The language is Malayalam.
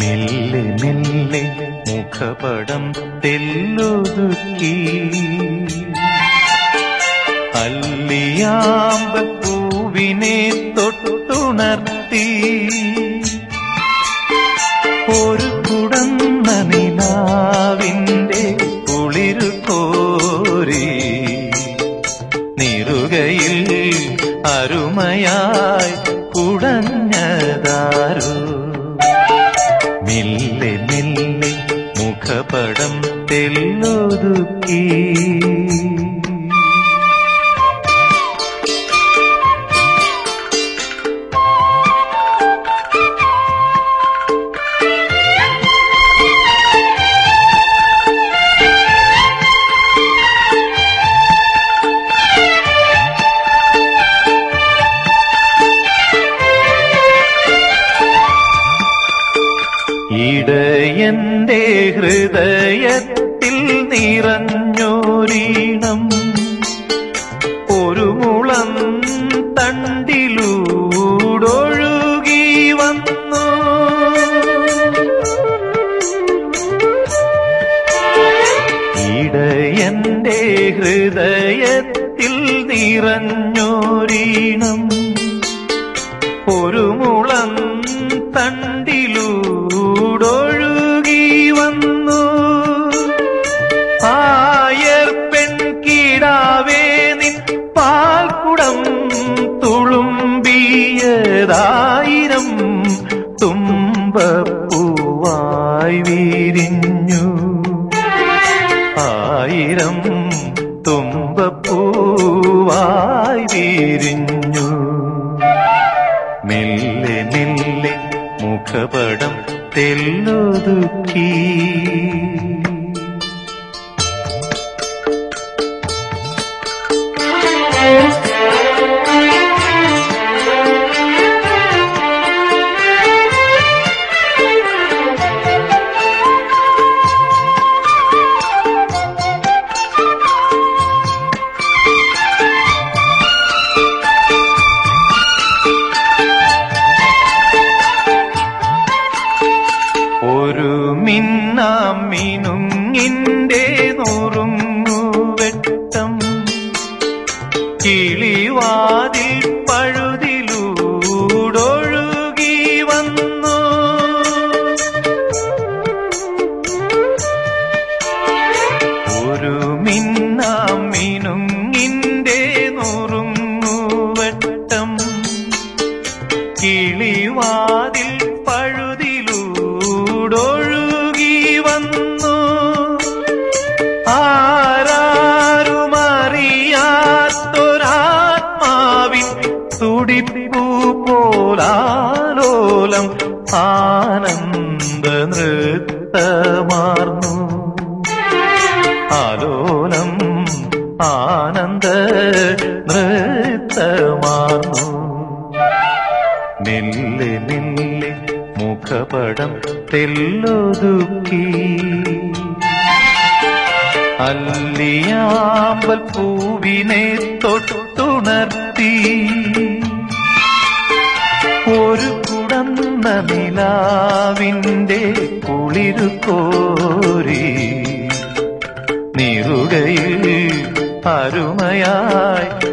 മെല്ലെ മെല്ലെ മുഖപടം തെല്ലൊതുക്കി അല്ലിയാമ്പ പൂവിനെ തൊട്ടുണർത്തി ഒരു കുടന്ന നിലാവിന്റെ കുളിരു കോരി നിറുകയിൽ അരുമയായി കുടഞ്ഞതാരോ മെല്ലെ മെല്ലെ മുഖപടം തെല്ലൊതുക്കി ഇടയന്റെ ഹൃദയത്തിൽ നിറഞ്ഞോരീണം ഒരു മുളം തണ്ടിലൂടൊഴുകി വന്നു ഇടയന്റെ ഹൃദയത്തിൽ നിറഞ്ഞോരീണം ഒരു മുളം തണ്ടിലൂടൊഴുകി വന്നു ആയർ പെൺകിടാവേ നിൻ പാൽക്കുടം തുളുമ്പിയതായിരം തുമ്പപ്പൂവായി വിരിഞ്ഞു ആയിരം തുമ്പപ്പൂവായി വിരിഞ്ഞു മെല്ലെ മെല്ലെ മുഖപടം തെല്ലൊതുക്കി ഒരു മിന്നാം മിനുങ്ങിന്റെ നുറുങ്ങുവെട്ടം കിളിവാതിൽ പഴുതിലൂടൊഴുകി വന്നു ഒരു മിന്നാം മിനുങ്ങിന്റെ നുറുങ്ങുവെട്ടം കിളിവാതിൽ പഴുതിലൂടൊഴുകി വന്നു ആരാരുമറിയാത്തൊരാത്മാവിൻ തുടിപ്പൂ പോലാലോലം ആനന്ദ നൃത്തമാർന്നു ആലോലം ആനന്ദ നൃത്തമാർന്നു മെല്ലെ മെല്ലെ മുഖപടം തെല്ലൊതുക്കി അല്ലിയാമ്പൽ പൂവിനെ തൊട്ടുണർത്തി ഒരു കുടന്ന നിലാവിന്റെ കുളിരു കോരി നിറുകയിൽ അരുമയായി